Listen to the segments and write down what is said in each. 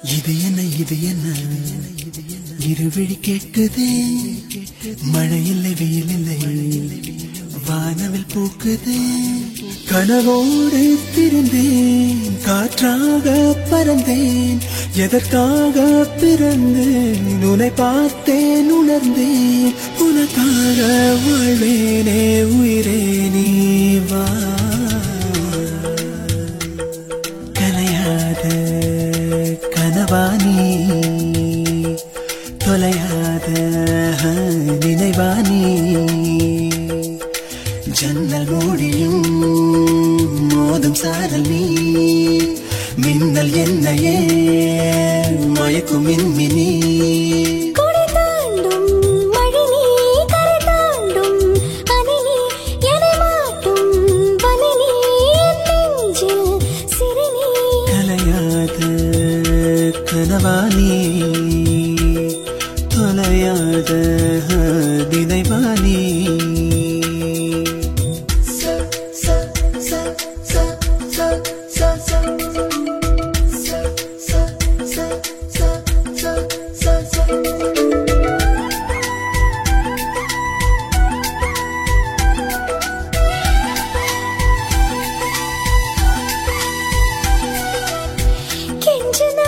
இது என்ன இது என்ன இருவிழி கேட்குதே மழை இல்லை வெயில் இல்லை வானவில் பூக்குதே கனவோடு திரிந்தேன் காற்றாக பறந்தேன் எதற்காக பிறந்தேன் உன்னை பார்த்தேன் உணர்ந்தேன் உனக்காக வாழ்வேனே உயிரே நீ வா கலையாத கனவானி தொலையாத நினைவானி ஜன்னல் மூடியும் மோதும் சாரல் நீ மின்னல் என்னையே மயக்கும் மின்மினி கொடை தாண்டும் மழை நீ கரை தாண்டும் அலை நீ என்னை மாட்டும் வலை நீ என் நெஞ்சில் சிறு நீ கலையாத கனவானி தொலையாத நினைவானி கெஞ்சனா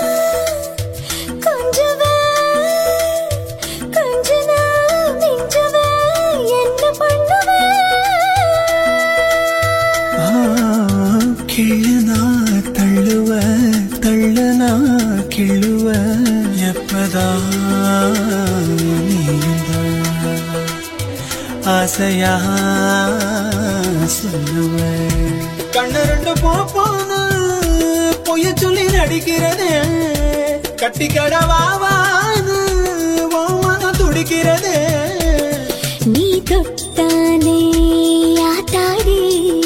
கொஞ்சவா கொஞ்சனா மிஞ்சவா என்ன பண்ணுவே ஆ, கிள்ளுனா தள்ளுவ தள்ளுனா கிள்ளுவ எப்பதா நீயுந்தா ஆசையா சொல்லுவ கண்ணு ரெண்டு போப்பானு பொய்ய சொல்லி நடிக்கிறதே கட்டி கடவாவான்னு மனம் துடிக்கிறதே நீ தொட்டாலே ஆட்டாடி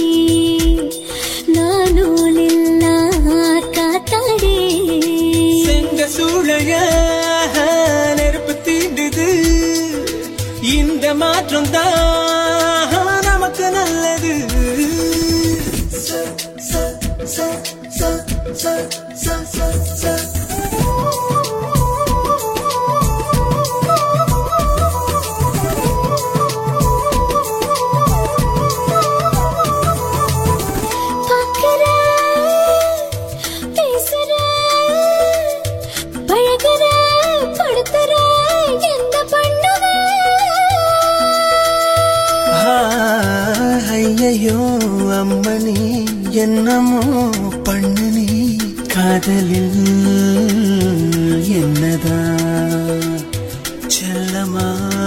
நானூலில் காத்தாடி செங்க சூழைய நெருப்பு தீண்டுது இந்த மாற்றம் தான் நமக்கு நல்லது பார்க்கிற, பேசுற, பழகுற, படுத்துற, என்ன பண்ணுவ? ஐயையோ அம்மணி என்னமோ பண்ணு நீ காதலில் என்னதா செல்லமா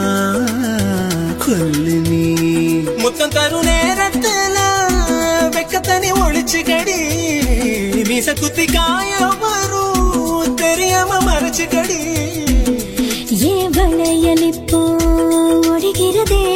கொல்லு நீ முத்தம் தரும் நேரத்துல வெக்கத்தனி ஒழிச்சு கடி மீச குத்தி காயம் வரும் தெரியாம மறைச்சு கடி ஏன் வளையல் இப்போ ஒடுகிறதே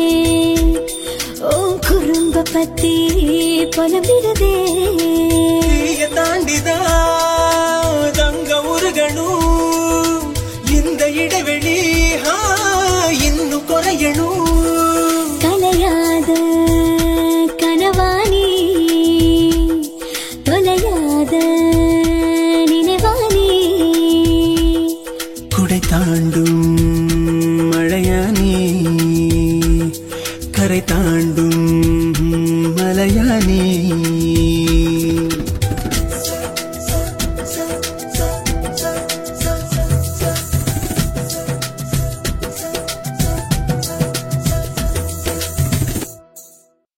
உன் குறும்ப பத்தி புலம்பிடுதே தீய தாண்டிதான் தங்க உருகணும் இந்த இடைவெளி ஆ, இன்னும் குறையணும் கலையாத கனவாணி தொலையாத நினைவாணி குடை தாண்டும் மழையானி கரை தாண்டும்